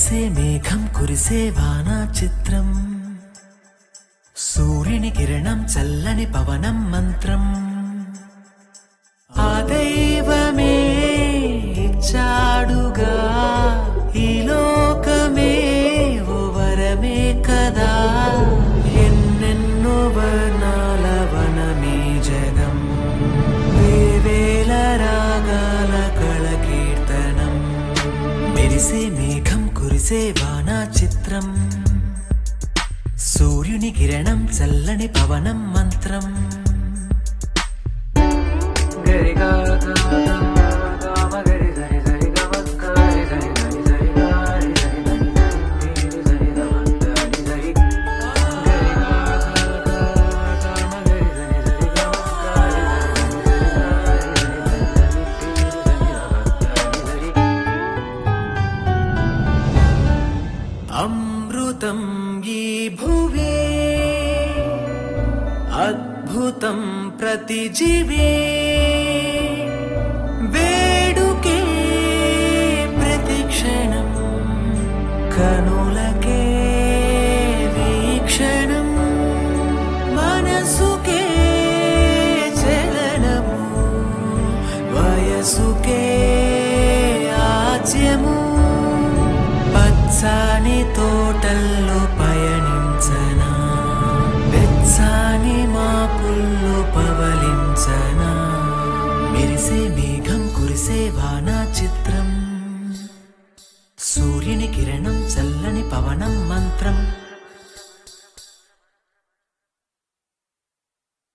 మెరిసే మేఘం కురిసే వానా చిత్రం సూర్యుని కిరణం చల్లని పవనం మంత్రం ఆ దైవమే ఇచ్చాడుగా ఈ లోకమే ఓ వరమే కదా ఎన్నెన్నో వర్ణాల వనమే జగం వేవేల రాగాల కళ కీర్తనం మెరిసే మేఘం కురిసే వానా చిత్రం సూర్యుని కిరణం చల్లని పవనం మంత్రం గరిగా అమృతం ఈ భువి అద్భుతం ప్రతి జీవి వే